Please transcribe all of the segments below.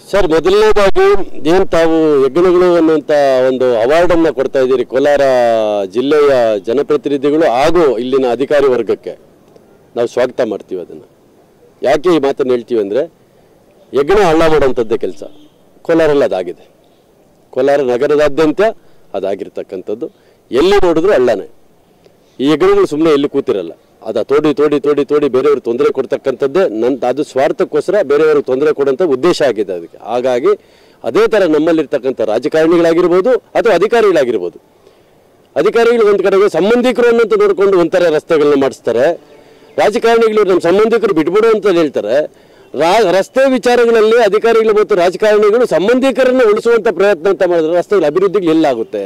sir ಮೊದಲನೇದಾಗಿ ಏನು ತಾವು ಯಜ್ಞಗಳು ಅನ್ನುವಂಥ ಒಂದು ಅವಾರ್ಡನ್ನು ಕೊಡ್ತಾ ಇದ್ದೀರಿ ಕೋಲಾರ ಜಿಲ್ಲೆಯ ಜನಪ್ರತಿನಿಧಿಗಳು ಹಾಗೂ ಇಲ್ಲಿನ ಅಧಿಕಾರಿ ವರ್ಗಕ್ಕೆ ನಾವು ಸ್ವಾಗತ ಮಾಡ್ತೀವಿ ಅದನ್ನು ಯಾಕೆ ಈ ಮಾತನ್ನು ಹೇಳ್ತೀವಿ ಅಂದರೆ ಯಜ್ಞ ಹಳ್ಳ ಮಾಡುವಂಥದ್ದೇ ಕೆಲಸ ಕೋಲಾರಲ್ಲಿ ಅದಾಗಿದೆ ಕೋಲಾರ ನಗರದಾದ್ಯಂತ ಅದಾಗಿರ್ತಕ್ಕಂಥದ್ದು ಎಲ್ಲಿ ನೋಡಿದ್ರು ಹಳ್ಳನೇ ಈ ಯಜ್ಞಗಳು ಸುಮ್ಮನೆ ಎಲ್ಲಿ ಕೂತಿರಲ್ಲ ಅದ ತೋಡಿ ತೋಡಿ ತೋಡಿ ತೋಡಿ ಬೇರೆಯವ್ರಿಗೆ ತೊಂದರೆ ಕೊಡ್ತಕ್ಕಂಥದ್ದೇ ನನ್ನ ಅದು ಸ್ವಾರ್ಥಕ್ಕೋಸ್ಕರ ಬೇರೆಯವ್ರಿಗೆ ತೊಂದರೆ ಕೊಡುವಂಥ ಉದ್ದೇಶ ಆಗಿದೆ ಅದಕ್ಕೆ ಹಾಗಾಗಿ ಅದೇ ಥರ ನಮ್ಮಲ್ಲಿರ್ತಕ್ಕಂಥ ರಾಜಕಾರಣಿಗಳಾಗಿರ್ಬೋದು ಅಥವಾ ಅಧಿಕಾರಿಗಳಾಗಿರ್ಬೋದು ಅಧಿಕಾರಿಗಳು ಒಂದು ಕಡೆಗೆ ಸಂಬಂಧಿಕರು ಅನ್ನೋಂತ ನೋಡಿಕೊಂಡು ಒಂಥರ ರಸ್ತೆಗಳನ್ನ ಮಾಡಿಸ್ತಾರೆ ರಾಜಕಾರಣಿಗಳು ನಮ್ಮ ಸಂಬಂಧಿಕರು ಬಿಟ್ಬಿಡು ಅಂತ ಹೇಳ್ತಾರೆ ರಾ ರಸ್ತೆ ವಿಚಾರಗಳಲ್ಲಿ ಅಧಿಕಾರಿಗಳು ಮತ್ತು ರಾಜಕಾರಣಿಗಳು ಸಂಬಂಧಿಕರನ್ನು ಉಳಿಸುವಂಥ ಪ್ರಯತ್ನ ಅಂತ ಮಾಡಿದ್ರೆ ರಸ್ತೆಗಳ ಅಭಿವೃದ್ಧಿಗಳು ಎಲ್ಲಾಗುತ್ತೆ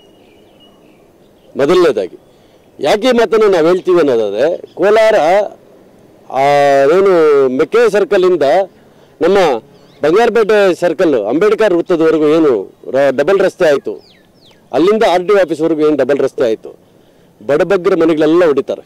ಮೊದಲನೇದಾಗಿ ಯಾಕೆ ಈ ಮಾತನ್ನು ನಾವು ಹೇಳ್ತೀವಿ ಅನ್ನೋದಾದರೆ ಕೋಲಾರ ಆ, ಏನು ಮೆಕ್ಕೆ ಸರ್ಕಲಿಂದ ನಮ್ಮ ಬಂಗಾರಪೇಟೆ ಸರ್ಕಲ್ ಅಂಬೇಡ್ಕರ್ ವೃತ್ತದವರೆಗೂ ಏನು ರ- ಡಬಲ್ ರಸ್ತೆ ಆಯಿತು ಅಲ್ಲಿಂದ ಆರ್ ಟಿ ಆಫೀಸ್ವರೆಗೂ ಏನು ಡಬಲ್ ರಸ್ತೆ ಆಯಿತು ಬಡಬಗ್ಗರ ಮನೆಗಳೆಲ್ಲ ಹೊಡಿತಾರೆ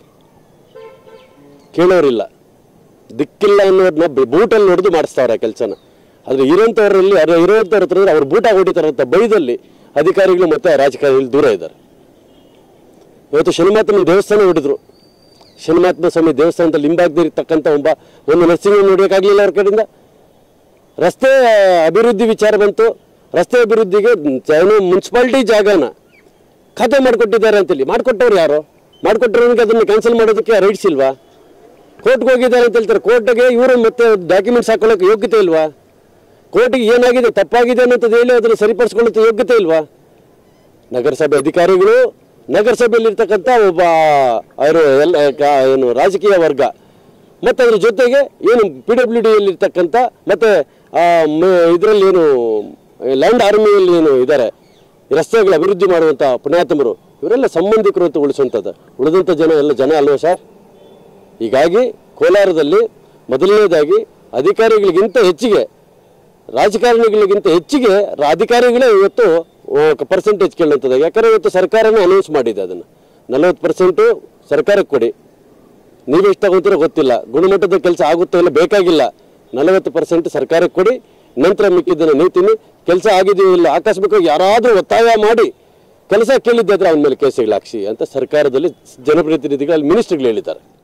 ಕೇಳೋರಿಲ್ಲ ದಿಕ್ಕಿಲ್ಲ ಅನ್ನೋದನ್ನ ಬೂಟಲ್ಲಿ ಹೊಡೆದು ಮಾಡಿಸ್ತಾವ್ರೆ ಆ ಕೆಲಸನ ಆದರೆ ಇರೋಂಥವ್ರಲ್ಲಿ ಅವ್ರು ಇರೋಂಥವ್ರ ಹತ್ರ ಇದ್ರೆ ಅವ್ರು ಬೂಟ ಹೊಡಿತಾರೆ ಅಂತ ಬೈದಲ್ಲಿ ಅಧಿಕಾರಿಗಳು ಮತ್ತು ರಾಜಕಾರಣಿಗಳು ದೂರ ಇದ್ದಾರೆ ಇವತ್ತು ಶನಿಮಾತ್ಮನ ದೇವಸ್ಥಾನ ಹೊಡಿದ್ರು ಶನಿಮಾತ್ಮ ಸ್ವಾಮಿ ದೇವಸ್ಥಾನದಲ್ಲಿ ಹಿಂಭಾಗದಿರ್ತಕ್ಕಂಥ ಒಬ್ಬ ಒಂದು ನರ್ಸಿಂಗ್ ನೋಡೋಕ್ಕಾಗಲಿಲ್ಲ ಅವ್ರ ಕಡೆಯಿಂದ ರಸ್ತೆ ಅಭಿವೃದ್ಧಿ ವಿಚಾರ ಬಂತು ರಸ್ತೆ ಅಭಿವೃದ್ಧಿಗೆ ಏನು ಮುನ್ಸಿಪಾಲ್ಟಿ ಜಾಗನ ಖಾತೆ ಮಾಡಿಕೊಟ್ಟಿದ್ದಾರೆ ಅಂತೇಳಿ ಮಾಡಿಕೊಟ್ಟವ್ರು ಯಾರು ಮಾಡಿಕೊಟ್ಟವ್ರಿಗೆ ಅದನ್ನು ಕ್ಯಾನ್ಸಲ್ ಮಾಡೋದಕ್ಕೆ ರೈಟ್ಸ್ ಇಲ್ವಾ ಕೋರ್ಟ್ಗೆ ಹೋಗಿದ್ದಾರೆ ಅಂತ ಹೇಳ್ತಾರೆ ಕೋರ್ಟ್ಗೆ ಇವರು ಮತ್ತೆ ಡಾಕ್ಯುಮೆಂಟ್ಸ್ ಹಾಕೊಳ್ಳೋಕೆ ಯೋಗ್ಯತೆ ಇಲ್ವಾ ಕೋರ್ಟಿಗೆ ಏನಾಗಿದೆ ತಪ್ಪಾಗಿದೆ ಅನ್ನೋಂಥದ್ದು ಹೇಳಿ ಅದನ್ನು ಸರಿಪಡಿಸ್ಕೊಳ್ಳೋಕೆ ಯೋಗ್ಯತೆ ಇಲ್ವಾ ನಗರಸಭೆ ಅಧಿಕಾರಿಗಳು ನಗರಸಭೆಯಲ್ಲಿರ್ತಕ್ಕಂಥ ಒಬ್ಬ ಅವರು ಎಲ್ಲ ಕಾ- ಏನು ರಾಜಕೀಯ ವರ್ಗ ಮತ್ತು ಅದ್ರ ಜೊತೆಗೆ ಏನು ಪಿ ಡಬ್ಲ್ಯೂ ಡಿಯಲ್ಲಿರ್ತಕ್ಕಂಥ ಮತ್ತು ಇದರಲ್ಲಿ ಏನು ಲ್ಯಾಂಡ್ ಆರ್ಮಿಯಲ್ಲಿ ಏನು ಇದ್ದಾರೆ ರಸ್ತೆಗಳ ಅಭಿವೃದ್ಧಿ ಮಾಡುವಂಥ ಪುಣ್ಯಾತಮರು ಇವರೆಲ್ಲ ಸಂಬಂಧಿಕರು ಅಂತ ಉಳಿಸುವಂಥದ್ದು ಉಳಿದಂಥ ಜನ ಎಲ್ಲ ಜನ ಅಲ್ವಾ ಸರ್ ಹೀಗಾಗಿ ಕೋಲಾರದಲ್ಲಿ ಮೊದಲನೇದಾಗಿ ಅಧಿಕಾರಿಗಳಿಗಿಂತ ಹೆಚ್ಚಿಗೆ ರಾಜಕಾರಣಿಗಳಿಗಿಂತ ಹೆಚ್ಚಿಗೆ ರ- ಅಧಿಕಾರಿಗಳೇ ಇವತ್ತು ಪರ್ಸೆಂಟೇಜ್ ಕೇಳುವಂಥದ್ದು ಯಾಕಂದರೆ ಇವತ್ತು ಸರ್ಕಾರನೇ ಅನೌನ್ಸ್ ಮಾಡಿದೆ ಅದನ್ನು ನಲವತ್ತು ಪರ್ಸೆಂಟು ಸರ್ಕಾರಕ್ಕೆ ಕೊಡಿ ನೀವು ಎಷ್ಟು ತಗೋತೀರೋ ಗೊತ್ತಿಲ್ಲ ಗುಣಮಟ್ಟದ ಕೆಲಸ ಆಗುತ್ತೋ ಇಲ್ಲ ಬೇಕಾಗಿಲ್ಲ ನಲವತ್ತು ಪರ್ಸೆಂಟ್ ಸರ್ಕಾರಕ್ಕೆ ಕೊಡಿ ನಂತರ ಮಿಕ್ಕಿದ್ದನ್ನು ನೀತೀನಿ ಕೆಲಸ ಆಗಿದೆಯೋ ಇಲ್ಲ ಆಕಸ್ಮಿಕವಾಗಿ ಯಾರಾದರೂ ಒತ್ತಾಯ ಮಾಡಿ ಕೆಲಸ ಕೇಳಿದ್ದಾದ್ರೆ ಅವನ ಮೇಲೆ ಕೇಸುಗಳು ಹಾಕ್ಸಿ ಅಂತ ಸರ್ಕಾರದಲ್ಲಿ ಜನಪ್ರತಿನಿಧಿಗಳು ಅಲ್ಲಿ ಮಿನಿಸ್ಟ್ರುಗಳು ಹೇಳಿದ್ದಾರೆ